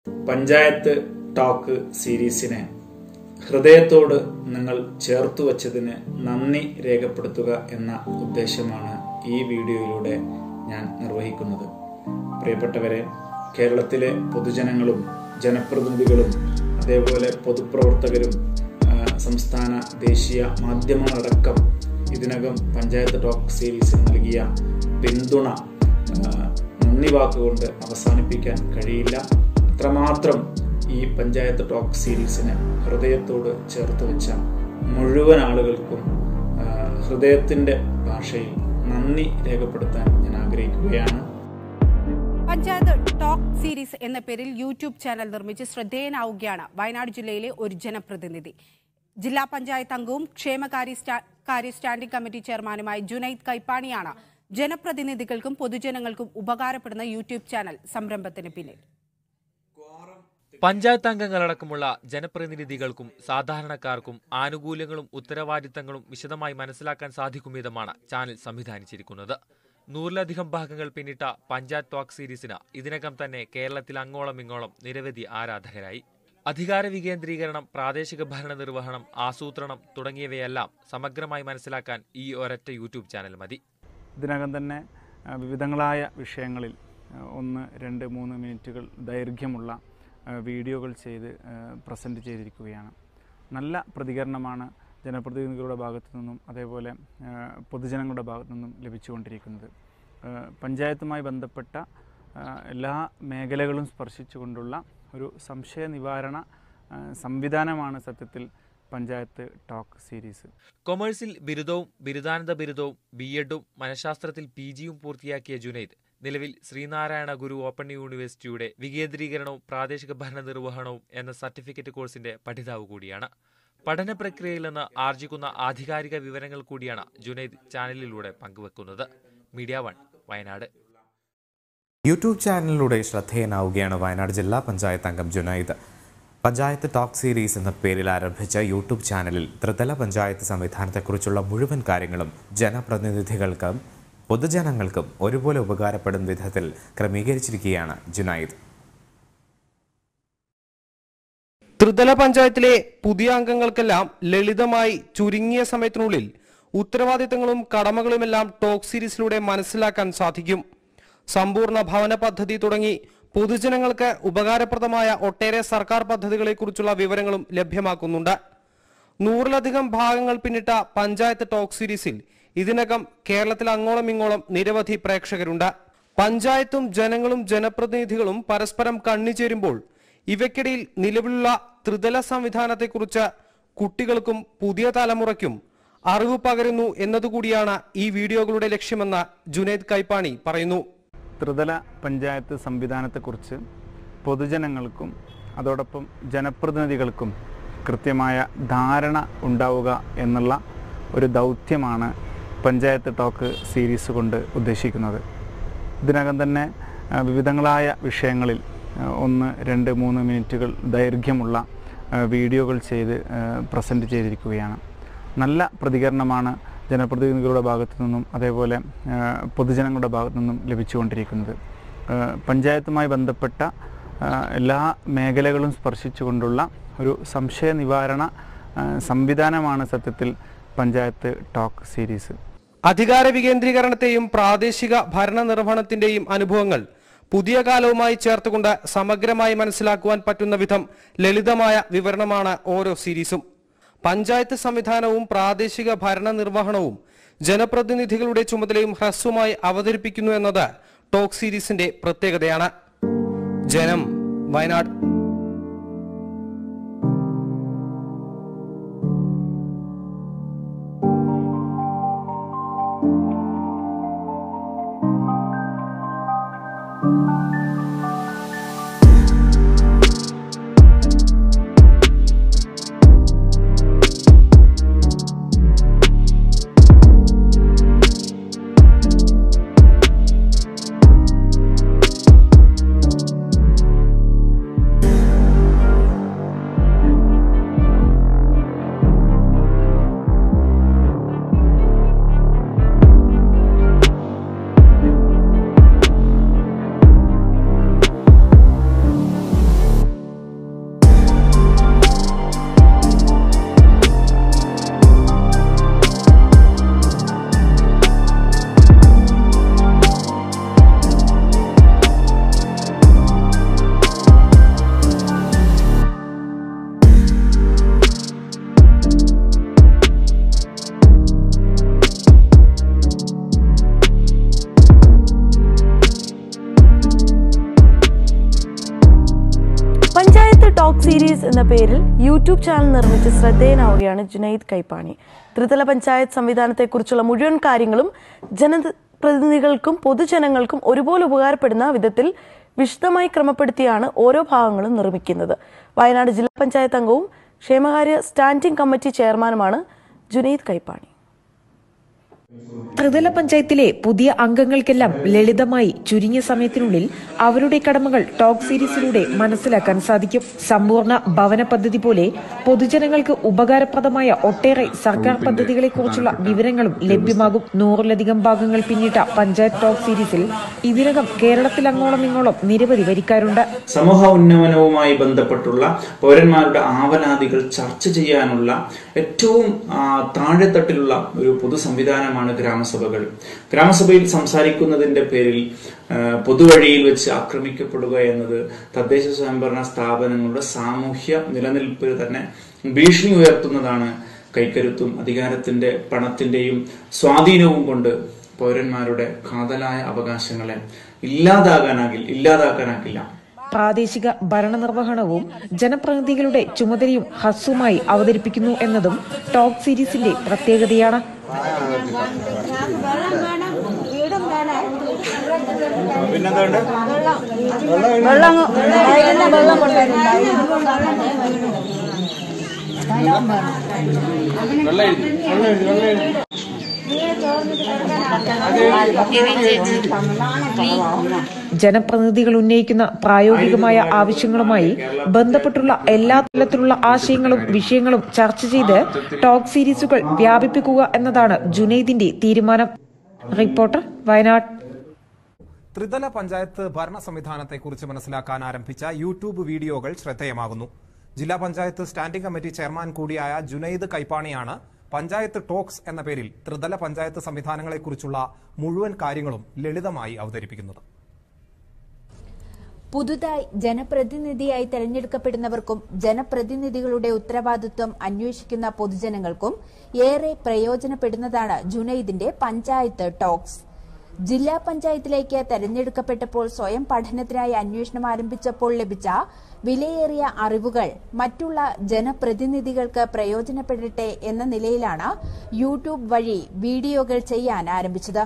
panchayat talk സീരീസിനെ ഹൃദയത്തോട് നിങ്ങൾ ചേർത്തു വച്ചതിന് നന്ദി രേഖപ്പെടുത്തുക എന്ന ഉദ്ദേശമാണ് ഈ വീഡിയോയിലൂടെ ഞാൻ നിർവഹിക്കുന്നത് പ്രിയപ്പെട്ടവരെ കേരളത്തിലെ പൊതുജനങ്ങളും ജനപ്രതിനിധികളും അതേപോലെ പൊതുപ്രവർത്തകരും ആ, സംസ്ഥാന ദേശീയ മാധ്യമങ്ങളടക്കം ഇതിനകം പഞ്ചായത്ത് ടോക്ക് സീരീസിന് നൽകിയ പിന്തുണ ആ, നന്ദി വാക്കുകൊണ്ട് അവസാനിപ്പിക്കാൻ കഴിയില്ല അത്രമാത്രം ഈ പഞ്ചായത്ത് ടോക്ക് സീരീസിനെ ഹൃദയത്തോട് ചേർത്ത് വെച്ച മുഴുവൻ ആളുകൾക്കും ആ, ഹൃദയത്തിന്റെ ഭാഷയിൽ നന്ദി രേഖപ്പെടുത്താൻ ഞാൻ ആഗ്രഹിക്കുകയാണ് പഞ്ചായത്ത് ടോക്ക് സീരീസ് എന്ന പേരിൽ യൂട്യൂബ് ചാനൽ നിർമ്മിച്ച് ശ്രദ്ധേയനാവുകയാണ് വയനാട് ജില്ലയിലെ ഒരു ജനപ്രതിനിധി ജില്ലാ പഞ്ചായത്ത് അംഗവും ക്ഷേമകാര്യ സ്റ്റാ- കാര്യ സ്റ്റാൻഡിംഗ് കമ്മിറ്റി ചെയർമാനുമായ ജുനൈദ് കൈപ്പാണിയാണ് ജനപ്രതിനിധികൾക്കും പൊതുജനങ്ങൾക്കും ഉപകാരപ്പെടുന്ന യൂട്യൂബ് ചാനൽ സംരംഭത്തിന് പിന്നിൽ പഞ്ചായത്ത് അംഗങ്ങളടക്കമുള്ള ജനപ്രതിനിധികൾക്കും സാധാരണക്കാർക്കും ആനുകൂല്യങ്ങളും ഉത്തരവാദിത്തങ്ങളും വിശദമായി മനസ്സിലാക്കാൻ സാധിക്കും വിധമാണ് ചാനൽ സംവിധാനിച്ചിരിക്കുന്നത് നൂറിലധികം ഭാഗങ്ങൾ പിന്നിട്ട പഞ്ചായത്ത് ടോക്ക് സീരീസിന് ഇതിനകം തന്നെ കേരളത്തിൽ അങ്ങോളം ഇങ്ങോളം നിരവധി ആരാധകരായി അധികാര വികേന്ദ്രീകരണം പ്രാദേശിക ഭരണ നിർവഹണം ആസൂത്രണം തുടങ്ങിയവയെല്ലാം സമഗ്രമായി മനസ്സിലാക്കാൻ ഈ ഒരൊറ്റ യൂട്യൂബ് ചാനൽ മതി ഇതിനകം തന്നെ ആ, വിവിധങ്ങളായ വിഷയങ്ങളിൽ ആ, ഒന്ന് രണ്ട് മൂന്ന് മിനിറ്റുകൾ ദൈർഘ്യമുള്ള ആ, വീഡിയോകൾ ചെയ്ത് പ്രസൻറ്റ് ചെയ്തിരിക്കുകയാണ് നല്ല പ്രതികരണമാണ് ജനപ്രതിനിധികളുടെ ഭാഗത്തു നിന്നും അതേപോലെ ആ, പൊതുജനങ്ങളുടെ ഭാഗത്തു നിന്നും ലഭിച്ചുകൊണ്ടിരിക്കുന്നത് ആ, പഞ്ചായത്തുമായി ബന്ധപ്പെട്ട ആ, എല്ലാ മേഖലകളും സ്പർശിച്ചുകൊണ്ടുള്ള ഒരു സംശയ നിവാരണ ആ, സംവിധാനമാണ് സത്യത്തിൽ പഞ്ചായത്ത് ടോക്ക് സീരീസ് കൊമേഴ്സിൽ ബിരുദവും ബിരുദാനന്ത ബിരുദവും ബി എഡും മനഃശാസ്ത്രത്തിൽ പി ജിയും പൂർത്തിയാക്കിയ ജുനൈദ് നിലവിൽ ശ്രീനാരായണ ഗുരു ഓപ്പൺ യൂണിവേഴ്സിറ്റിയുടെ വികേന്ദ്രീകരണവും പ്രാദേശിക ഭരണ നിർവഹണവും എന്ന സർട്ടിഫിക്കറ്റ് കോഴ്സിന്റെ പഠിതാവ് കൂടിയാണ് പഠന പ്രക്രിയയിൽ നിന്ന് ആർജിക്കുന്ന ആധികാരിക വിവരങ്ങൾ കൂടിയാണ് ജുനൈദ് ചാനലിലൂടെ പങ്കുവെക്കുന്നത് മീഡിയ വൺ വയനാട് യൂട്യൂബ് ചാനലിലൂടെ ശ്രദ്ധേയനാവുകയാണ് വയനാട് ജില്ലാ പഞ്ചായത്ത് അംഗം ജുനൈദ് പഞ്ചായത്ത് ടോക്ക് സീരീസ് എന്ന പേരിൽ ആരംഭിച്ച യൂട്യൂബ് ചാനലിൽ ത്രിതല പഞ്ചായത്ത് സംവിധാനത്തെക്കുറിച്ചുള്ള മുഴുവൻ കാര്യങ്ങളും ജനപ്രതിനിധികൾക്കും പൊതുജനങ്ങൾക്കും ഒരുപോലെ ഉപകാരപ്പെടുന്ന വിധത്തിൽ ക്രമീകരിച്ചിരിക്കുകയാണ് ജുനൈദ് ത്രിതല പഞ്ചായത്തിലെ പുതിയ അംഗങ്ങൾക്കെല്ലാം ലളിതമായി ചുരുങ്ങിയ സമയത്തിനുള്ളിൽ ഉത്തരവാദിത്തങ്ങളും കടമകളുമെല്ലാം ടോക്ക് സീരീസിലൂടെ മനസ്സിലാക്കാൻ സാധിക്കും സമ്പൂർണ്ണ ഭവന പദ്ധതി തുടങ്ങി പൊതുജനങ്ങൾക്ക് ഉപകാരപ്രദമായ ഒട്ടേറെ സർക്കാർ പദ്ധതികളെക്കുറിച്ചുള്ള വിവരങ്ങളും ലഭ്യമാക്കുന്നുണ്ട് നൂറിലധികം ഭാഗങ്ങൾ പിന്നിട്ട പഞ്ചായത്ത് ടോക്ക് സീരീസിൽ ഇതിനകം കേരളത്തിൽ അങ്ങോളം ഇങ്ങോളം നിരവധി പ്രേക്ഷകരുണ്ട് പഞ്ചായത്തും ജനങ്ങളും ജനപ്രതിനിധികളും പരസ്പരം കണ്ണിച്ചേരുമ്പോൾ ഇവയ്ക്കിടയിൽ നിലവിലുള്ള ത്രിതല സംവിധാനത്തെക്കുറിച്ച് കുട്ടികൾക്കും പുതിയ തലമുറയ്ക്കും അറിവ് പകരുന്നു എന്നതുകൂടിയാണ് ഈ വീഡിയോകളുടെ ലക്ഷ്യമെന്ന് ജുനൈദ് കൈപ്പാണി പറയുന്നു ത്രിതല പഞ്ചായത്ത് സംവിധാനത്തെക്കുറിച്ച് പൊതുജനങ്ങൾക്കും അതോടൊപ്പം ജനപ്രതിനിധികൾക്കും കൃത്യമായ ധാരണ ഉണ്ടാവുക എന്നുള്ള ഒരു ദൗത്യമാണ് പഞ്ചായത്ത് ടോക്ക് സീരീസ് കൊണ്ട് ഉദ്ദേശിക്കുന്നത് ഇതിനകം തന്നെ ആ, വിവിധങ്ങളായ വിഷയങ്ങളിൽ ആ, ഒന്ന് രണ്ട് മൂന്ന് മിനിറ്റുകൾ ദൈർഘ്യമുള്ള ആ, വീഡിയോകൾ ചെയ്ത് പ്രസൻറ്റ് ചെയ്തിരിക്കുകയാണ് നല്ല പ്രതികരണമാണ് ജനപ്രതിനിധികളുടെ ഭാഗത്തു നിന്നും അതേപോലെ ആ, പൊതുജനങ്ങളുടെ ഭാഗത്തു നിന്നും ലഭിച്ചുകൊണ്ടിരിക്കുന്നത് ആ, പഞ്ചായത്തുമായി ബന്ധപ്പെട്ട ആ, എല്ലാ മേഖലകളും സ്പർശിച്ചുകൊണ്ടുള്ള ഒരു സംശയ നിവാരണ ആ, സംവിധാനമാണ് സത്യത്തിൽ പഞ്ചായത്ത് ടോക്ക് സീരീസ് അധികാര വികേന്ദ്രീകരണത്തെയും പ്രാദേശിക ഭരണ നിർവഹണത്തിന്റെയും അനുഭവങ്ങൾ പുതിയ കാലവുമായി ചേർത്തുകൊണ്ട് സമഗ്രമായി മനസ്സിലാക്കുവാൻ പറ്റുന്ന വിധം ലളിതമായ വിവരണമാണ് ഓരോ സീരീസും പഞ്ചായത്ത് സംവിധാനവും പ്രാദേശിക ഭരണ നിർവഹണവും ജനപ്രതിനിധികളുടെ ചുമതലയും ഹ്രസ്വമായി അവതരിപ്പിക്കുന്നു എന്നത് ടോക്ക് സീരീസിന്റെ പ്രത്യേകതയാണ് ജനം വയനാട് ടോക്ക് സീരീസ് എന്ന പേരിൽ യൂട്യൂബ് ചാനൽ നിർമ്മിച്ച് ശ്രദ്ധേയനാവുകയാണ് ജുനൈദ് കൈപ്പാണി ത്രിതല പഞ്ചായത്ത് സംവിധാനത്തെക്കുറിച്ചുള്ള മുഴുവൻ കാര്യങ്ങളും ജനപ്രതിനിധികൾക്കും പൊതുജനങ്ങൾക്കും ഒരുപോലെ ഉപകാരപ്പെടുന്ന വിധത്തിൽ വിശദമായി ക്രമപ്പെടുത്തിയാണ് ഓരോ ഭാഗങ്ങളും നിർമ്മിക്കുന്നത് വയനാട് ജില്ലാ പഞ്ചായത്ത് അംഗവും ക്ഷേമകാര്യ സ്റ്റാൻഡിംഗ് കമ്മിറ്റി ചെയർമാനുമാണ് ജുനൈദ് കൈപ്പാണി ത്രിതല പഞ്ചായത്തിലെ പുതിയ അംഗങ്ങൾക്കെല്ലാം ലളിതമായി ചുരുങ്ങിയ സമയത്തിനുള്ളിൽ അവരുടെ കടമകൾ ടോക്ക് സീരീസിലൂടെ മനസ്സിലാക്കാൻ സാധിക്കും സമ്പൂർണ്ണ ഭവന പദ്ധതി പോലെ പൊതുജനങ്ങൾക്ക് ഉപകാരപ്രദമായ ഒട്ടേറെ സർക്കാർ പദ്ധതികളെക്കുറിച്ചുള്ള വിവരങ്ങളും ലഭ്യമാകും നൂറിലധികം ഭാഗങ്ങൾ പിന്നിട്ട പഞ്ചായത്ത് ടോക്ക് സീരീസിൽ ഇതിനകം കേരളത്തിൽ അങ്ങോളം ഇങ്ങോളം നിരവധി വരിക്കാരുണ്ട് സമൂഹ ഉന്നമനവുമായി ബന്ധപ്പെട്ടുള്ള പൗരന്മാരുടെ ആവലാതികൾ ചർച്ച ചെയ്യാനുള്ള ഏറ്റവും ആ, താഴെത്തട്ടിലുള്ള ഒരു പൊതു സംവിധാനമാണ് ഗ്രാമസഭകൾ ഗ്രാമസഭയിൽ സംസാരിക്കുന്നതിന്റെ പേരിൽ ആ, പൊതുവഴിയിൽ വെച്ച് ആക്രമിക്കപ്പെടുക എന്നത് തദ്ദേശ സ്വയംഭരണ സ്ഥാപനങ്ങളുടെ സാമൂഹ്യ നിലനിൽപ്പ് തന്നെ ഭീഷണി ഉയർത്തുന്നതാണ് കൈക്കരുത്തും അധികാരത്തിന്റെ പണത്തിന്റെയും സ്വാധീനവും കൊണ്ട് പൗരന്മാരുടെ കാതലായ അവകാശങ്ങളെ ഇല്ലാതാകാനാകിൽ ഇല്ലാതാക്കാനാകില്ല പ്രാദേശിക ഭരണനിർവഹണവും ജനപ്രതിനിധികളുടെ ചുമതലയും ഹസ്സുമായി അവതരിപ്പിക്കുന്നു എന്നതും ടോക്ക് സീരീസിന്റെ പ്രത്യേകതയാണ് ജനപ്രതിനിധികൾ ഉന്നയിക്കുന്ന പ്രായോഗികമായ ആവശ്യങ്ങളുമായി ബന്ധപ്പെട്ടുള്ള എല്ലാ തലത്തിലുള്ള ആശയങ്ങളും വിഷയങ്ങളും ചർച്ച ചെയ്ത് ടോക്ക് സീരീസുകൾ വ്യാപിപ്പിക്കുക എന്നതാണ് ജുനൈദിന്റെ തീരുമാനം റിപ്പോർട്ടർ വയനാട് ത്രിതല പഞ്ചായത്ത് ഭരണ സംവിധാനത്തെക്കുറിച്ച് മനസ്സിലാക്കാൻ ആരംഭിച്ച യൂട്യൂബ് വീഡിയോകൾ ശ്രദ്ധേയമാകുന്നു ജില്ലാ പഞ്ചായത്ത് സ്റ്റാൻഡിംഗ് കമ്മിറ്റി ചെയർമാൻ കൂടിയായ ജുനൈദ് കൈപ്പാണിയാണ് പഞ്ചായത്ത് ടോക്സ് എന്ന പേരിൽ ത്രിതല പഞ്ചായത്ത് സംവിധാനങ്ങളെക്കുറിച്ചുള്ള മുഴുവൻ കാര്യങ്ങളും ലളിതമായി അവതരിപ്പിക്കുന്നത് പുതുതായി ജനപ്രതിനിധിയായി തെരഞ്ഞെടുക്കപ്പെടുന്നവർക്കും ജനപ്രതിനിധികളുടെ ഉത്തരവാദിത്വം അന്വേഷിക്കുന്ന പൊതുജനങ്ങൾക്കും ഏറെ പ്രയോജനപ്പെടുന്നതാണ് ജുനൈദിന്റെ പഞ്ചായത്ത് ടോക്സ് ജില്ലാ പഞ്ചായത്തിലേക്ക് തെരഞ്ഞെടുക്കപ്പെട്ടപ്പോൾ സ്വയം പഠനത്തിനായി അന്വേഷണം ആരംഭിച്ചപ്പോൾ ലഭിച്ച വിലയേറിയ അറിവുകൾ മറ്റുള്ള ജനപ്രതിനിധികൾക്ക് പ്രയോജനപ്പെടട്ടെ എന്ന നിലയിലാണ് യൂട്യൂബ് വഴി വീഡിയോകൾ ചെയ്യാൻ ആരംഭിച്ചത്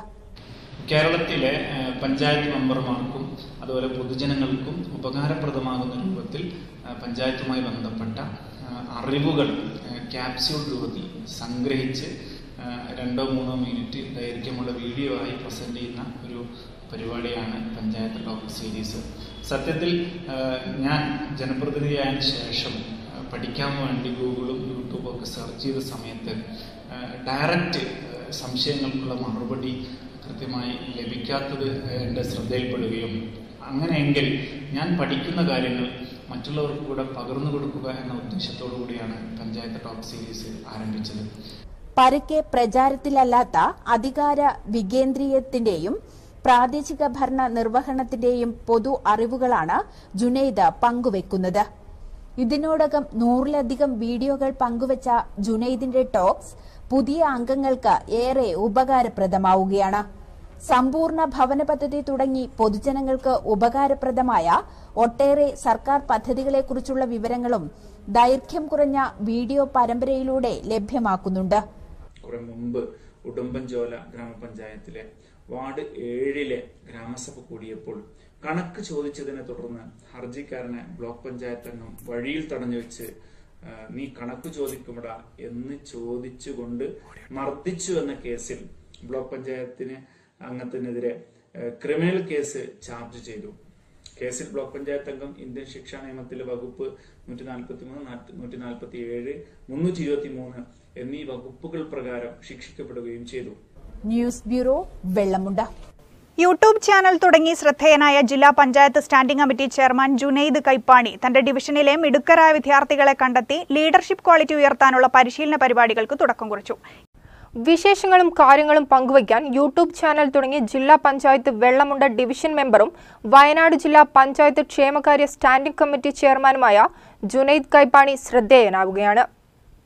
കേരളത്തിലെ ഏഹ്, പഞ്ചായത്ത് മെമ്പർമാർക്കും അതുപോലെ പൊതുജനങ്ങൾക്കും ഉപകാരപ്രദമാകുന്ന രൂപത്തിൽ ഏഹ്, പഞ്ചായത്തുമായി ബന്ധപ്പെട്ട ഏഹ്, അറിവുകൾ ഏഹ്, ക്യാപ്സ്യൂൾ രൂപത്തിൽ സംഗ്രഹിച്ച് ഏഹ്, രണ്ടോ മൂന്നോ മിനിറ്റ് ദൈർഘ്യമുള്ള വീഡിയോ ആയി പ്രസന്റ് ചെയ്യുന്ന ഒരു പരിപാടിയാണ് പഞ്ചായത്ത് ടോക്ക് സീരീസ് സത്യത്തിൽ ഏഹ്, ഞാൻ ജനപ്രതിനിധിയായതിനു ശേഷം ഏഹ്, പഠിക്കാൻ വേണ്ടി ഗൂഗിളും യൂട്യൂബും ഒക്കെ സെർച്ച് ചെയ്ത സമയത്ത് ഡയറക്റ്റ് സംശയങ്ങൾക്കുള്ള മറുപടി കൃത്യമായി ലഭിക്കാത്തത് എൻ്റെ ശ്രദ്ധയിൽപ്പെടുകയും അങ്ങനെയെങ്കിൽ ഞാൻ പഠിക്കുന്ന കാര്യങ്ങൾ മറ്റുള്ളവർക്ക് കൂടെ പകർന്നു കൊടുക്കുക എന്ന ഉദ്ദേശത്തോടു കൂടിയാണ് പഞ്ചായത്ത് ടോക്ക് സീരീസ് ആരംഭിച്ചത് പരക്കെ പ്രചാരത്തിലല്ലാത്ത അധികാര വികേന്ദ്രീയത്തിന്റെയും പ്രാദേശിക ഭരണ നിർവഹണത്തിന്റെയും പൊതു അറിവുകളാണ് ജുനൈദ് പങ്കുവെക്കുന്നത് ഇതിനോടകം നൂറിലധികം വീഡിയോകൾ പങ്കുവച്ച ജുനൈദിന്റെ ടോക്സ് പുതിയ അംഗങ്ങൾക്ക് ഏറെ ഉപകാരപ്രദമാവുകയാണ് സമ്പൂർണ്ണ ഭവന പദ്ധതി തുടങ്ങി പൊതുജനങ്ങൾക്ക് ഉപകാരപ്രദമായ ഒട്ടേറെ സർക്കാർ പദ്ധതികളെക്കുറിച്ചുള്ള വിവരങ്ങളും ദൈർഘ്യം കുറഞ്ഞ വീഡിയോ പരമ്പരയിലൂടെ ലഭ്യമാക്കുന്നുണ്ട് കുറെ മുമ്പ് ഉടുമ്പൻചോല ഗ്രാമപഞ്ചായത്തിലെ വാർഡ് ഏഴിലെ ഗ്രാമസഭ കൂടിയപ്പോൾ കണക്ക് ചോദിച്ചതിനെ തുടർന്ന് ഹർജിക്കാരനെ ബ്ലോക്ക് പഞ്ചായത്ത് അംഗം വഴിയിൽ തടഞ്ഞു വെച്ച് ആ, നീ കണക്ക് ചോദിക്കുമടാ എന്ന് ചോദിച്ചുകൊണ്ട് മർദ്ദിച്ചു എന്ന കേസിൽ ബ്ലോക്ക് പഞ്ചായത്തിന് അംഗത്തിനെതിരെ ആ, ക്രിമിനൽ കേസ് ചാർജ് ചെയ്തു കേസിൽ ബ്ലോക്ക് പഞ്ചായത്ത് അംഗം ഇന്ത്യൻ ശിക്ഷാ നിയമത്തിലെ വകുപ്പ് നൂറ്റി നാൽപ്പത്തി മൂന്ന് നൂറ്റി നാൽപ്പത്തി ഏഴ് മുന്നൂറ്റി ഇരുപത്തി മൂന്ന് എന്നീ വകുപ്പുകൾ പ്രകാരം ശിക്ഷിക്കപ്പെടുകയും ചെയ്തു news bureau Vellamunda YouTube channel തുടങ്ങി ശ്രദ്ധേയനായ ജില്ലാ panchayat standing committee chairman Junaid Kaippani തന്റെ ഡിവിഷനിലെ മിടുക്കരായ വിദ്യാർത്ഥികളെ കണ്ടെത്തി ലീഡർഷിപ്പ് ക്വാളിറ്റി ഉയർത്താനുള്ള പരിശീലന പരിപാടികൾക്ക് തുടക്കം കുറിച്ചു വിശേഷങ്ങളും കാര്യങ്ങളും പങ്കുവയ്ക്കാൻ യൂട്യൂബ് ചാനൽ തുടങ്ങി ജില്ലാ പഞ്ചായത്ത് വെള്ളമുണ്ട ഡിവിഷൻ മെമ്പറും വയനാട് ജില്ലാ പഞ്ചായത്ത് ക്ഷേമകാര്യ സ്റ്റാൻഡിംഗ് കമ്മിറ്റി ചെയർമാനുമായ ജുനൈദ് കൈപ്പാണി ശ്രദ്ധേയനാവുകയാണ്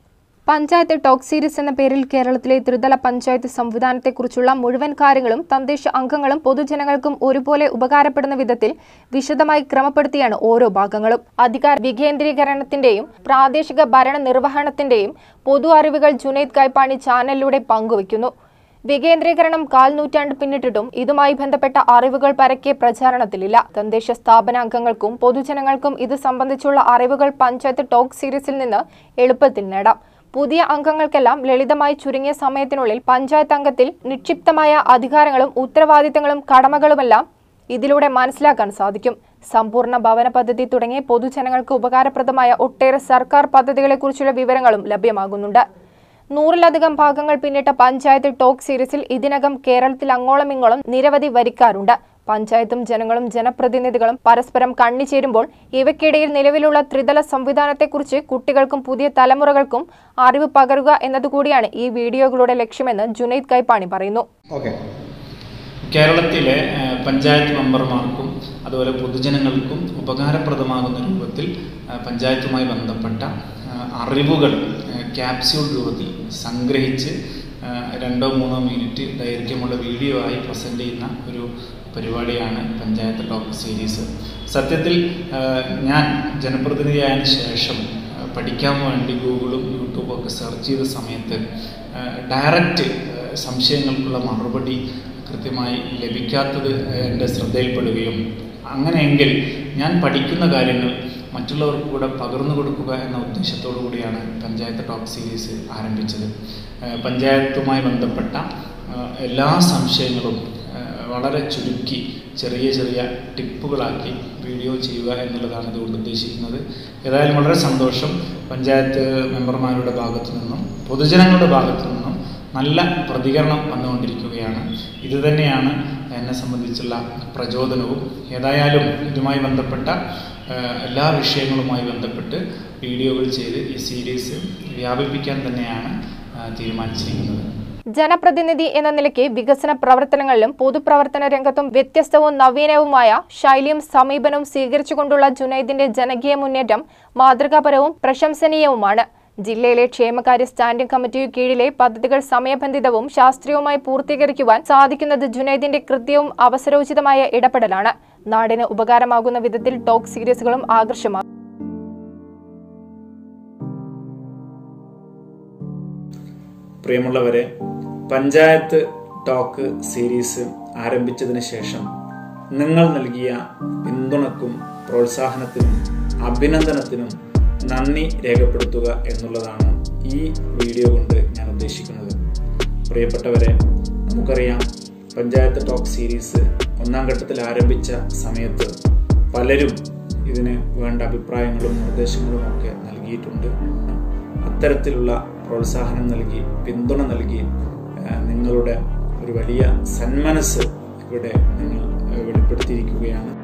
പഞ്ചായത്ത് ടോക്ക് സീരീസ് എന്ന പേരിൽ കേരളത്തിലെ ത്രിതല പഞ്ചായത്ത് സംവിധാനത്തെക്കുറിച്ചുള്ള മുഴുവൻ കാര്യങ്ങളും തദ്ദേശ അംഗങ്ങളും പൊതുജനങ്ങൾക്കും ഒരുപോലെ ഉപകാരപ്പെടുന്ന വിധത്തിൽ വിശദമായി ക്രമപ്പെടുത്തിയാണ് ഓരോ ഭാഗങ്ങളും അധികാര വികേന്ദ്രീകരണത്തിന്റെയും പ്രാദേശിക ഭരണ നിർവഹണത്തിന്റെയും പൊതു അറിവുകൾ ജുനൈദ് കൈപ്പാണി ചാനലിലൂടെ പങ്കുവയ്ക്കുന്നു വികേന്ദ്രീകരണം കാൽ നൂറ്റാണ്ട് പിന്നിട്ടിട്ടും ഇതുമായി ബന്ധപ്പെട്ട അറിവുകൾ പരക്കെ പ്രചാരണത്തിലില്ല തദ്ദേശ സ്ഥാപനാംഗങ്ങൾക്കും പൊതുജനങ്ങൾക്കും ഇത് സംബന്ധിച്ചുള്ള അറിവുകൾ പഞ്ചായത്ത് ടോക്ക് സീരീസിൽ നിന്ന് എളുപ്പത്തിൽ നേടാം പുതിയ അംഗങ്ങൾക്കെല്ലാം ലളിതമായി ചുരുങ്ങിയ സമയത്തിനുള്ളിൽ പഞ്ചായത്ത് അംഗത്തിൽ നിക്ഷിപ്തമായ അധികാരങ്ങളും ഉത്തരവാദിത്തങ്ങളും കടമകളുമെല്ലാം ഇതിലൂടെ മനസ്സിലാക്കാൻ സാധിക്കും സമ്പൂർണ്ണ ഭവന പദ്ധതി തുടങ്ങിയ പൊതുജനങ്ങൾക്ക് ഉപകാരപ്രദമായ ഒട്ടേറെ സർക്കാർ പദ്ധതികളെക്കുറിച്ചുള്ള വിവരങ്ങളും ലഭ്യമാകുന്നുണ്ട് നൂറിലധികം ഭാഗങ്ങൾ പിന്നിട്ട പഞ്ചായത്ത് ടോക്ക് സീരീസിൽ ഇതിനകം കേരളത്തിൽ അങ്ങോളം ഇങ്ങോളം നിരവധി വരിക്കാരുണ്ട് പഞ്ചായത്തും ജനങ്ങളും ജനപ്രതിനിധികളും പരസ്പരം കണ്ണിച്ചേരുമ്പോൾ ഇവയ്ക്കിടയിൽ നിലവിലുള്ള ത്രിതല സംവിധാനത്തെക്കുറിച്ച് കുട്ടികൾക്കും പുതിയ തലമുറകൾക്കും അറിവ് പകരുക എന്നതുകൂടിയാണ് ഈ വീഡിയോകളുടെ ലക്ഷ്യമെന്ന് ജുനൈദ് കൈപ്പാണി പറയുന്നു കേരളത്തിലെ ഏഹ്, പഞ്ചായത്ത് മെമ്പർമാർക്കും അതുപോലെ പൊതുജനങ്ങൾക്കും ഉപകാരപ്രദമാകുന്ന രൂപത്തിൽ ഏഹ്, പഞ്ചായത്തുമായി ബന്ധപ്പെട്ട ഏഹ്, അറിവുകൾ ഏഹ്, ക്യാപ്സ്യൂൾ രൂപത്തിൽ സംഗ്രഹിച്ച് ഏഹ്, രണ്ടോ മൂന്നോ മിനിറ്റ് ദൈർഘ്യമുള്ള വീഡിയോ ആയി പ്രസൻറ്റ് ചെയ്യുന്ന ഒരു പരിപാടിയാണ് പഞ്ചായത്ത് ടോക്ക് സീരീസ് സത്യത്തിൽ ഏഹ്, ഞാൻ ജനപ്രതിനിധിയായതിനു ശേഷം ഏഹ്, പഠിക്കാൻ വേണ്ടി ഗൂഗിളും യൂട്യൂബും ഒക്കെ സെർച്ച് ചെയ്ത സമയത്ത് ഏഹ്, ഡയറക്റ്റ് ഏഹ്, സംശയങ്ങൾക്കുള്ള മറുപടി കൃത്യമായി ലഭിക്കാത്തത് എൻ്റെ ശ്രദ്ധയിൽപ്പെടുകയും അങ്ങനെയെങ്കിൽ ഞാൻ പഠിക്കുന്ന കാര്യങ്ങൾ മറ്റുള്ളവർക്ക് കൂടെ പകർന്നു കൊടുക്കുക എന്ന ഉദ്ദേശത്തോടു കൂടിയാണ് പഞ്ചായത്ത് ടോക്ക് സീരീസ് ആരംഭിച്ചത് ഏഹ് പഞ്ചായത്തുമായി ബന്ധപ്പെട്ട ഏഹ് എല്ലാ സംശയങ്ങളും ഏഹ് വളരെ ചുരുക്കി ചെറിയ ചെറിയ ടിപ്പുകളാക്കി വീഡിയോ ചെയ്യുക എന്നുള്ളതാണ് ഇതുകൊണ്ട് ഉദ്ദേശിക്കുന്നത് ഏതായാലും വളരെ സന്തോഷം പഞ്ചായത്ത് മെമ്പർമാരുടെ ഭാഗത്തു നിന്നും പൊതുജനങ്ങളുടെ ഭാഗത്തു നിന്നും നല്ല പ്രതികരണം വന്നുകൊണ്ടിരിക്കുകയാണ് ഇത് തന്നെയാണ് എന്നെ സംബന്ധിച്ചുള്ള പ്രചോദനവും ഏതായാലും ഇതുമായി ബന്ധപ്പെട്ട ഏഹ്, എല്ലാ വിഷയങ്ങളുമായി ബന്ധപ്പെട്ട് വീഡിയോകൾ ചെയ്ത് ഈ സീരീസ് വ്യാപിപ്പിക്കാൻ തന്നെയാണ് ഏഹ്, തീരുമാനിച്ചിരിക്കുന്നത് ജനപ്രതിനിധി എന്ന നിലയ്ക്ക് വികസന പ്രവർത്തനങ്ങളിലും പൊതുപ്രവർത്തന രംഗത്തും വ്യത്യസ്തവും നവീനവുമായ ശൈലിയും സമീപനവും സ്വീകരിച്ചുകൊണ്ടുള്ള ജുനൈദിന്റെ ജനകീയ മുന്നേറ്റം മാതൃകാപരവും പ്രശംസനീയവുമാണ് ജില്ലയിലെ ക്ഷേമകാര്യ സ്റ്റാൻഡിംഗ് കമ്മിറ്റി കീഴിലെ പദ്ധതികൾ സമയബന്ധിതവും ശാസ്ത്രീയവുമായി പൂർത്തീകരിക്കുവാൻ സാധിക്കുന്നത് ജുനൈദിന്റെ കൃത്യവും അവസരോചിതമായ ഇടപെടലാണ് നാടിന് ഉപകാരമാകുന്ന വിധത്തിൽ ടോക്ക് സീരീസുകളും ആകർഷമാകും പ്രിയമുള്ളവരെ പഞ്ചായത്ത് ടോക്ക് സീരീസ് ആരംഭിച്ചതിന് ശേഷം നിങ്ങൾ നൽകിയ പിന്തുണക്കും പ്രോത്സാഹനത്തിനും അഭിനന്ദനത്തിനും നന്ദി രേഖപ്പെടുത്തുക എന്നുള്ളതാണ് ഈ വീഡിയോ കൊണ്ട് ഞാൻ ഉദ്ദേശിക്കുന്നത് പ്രിയപ്പെട്ടവരെ നമുക്കറിയാം പഞ്ചായത്ത് ടോക്ക് സീരീസ് ഒന്നാം ഘട്ടത്തിൽ ആരംഭിച്ച സമയത്ത് പലരും ഇതിന് വേണ്ട അഭിപ്രായങ്ങളും നിർദ്ദേശങ്ങളും ഒക്കെ നൽകിയിട്ടുണ്ട് അത്തരത്തിലുള്ള പ്രോത്സാഹനം നൽകി പിന്തുണ നൽകി ആ, നിങ്ങളുടെ ഒരു വലിയ സന്മനസ് ഇവിടെ നിങ്ങൾ ആ, വെളിപ്പെടുത്തിയിരിക്കുകയാണ്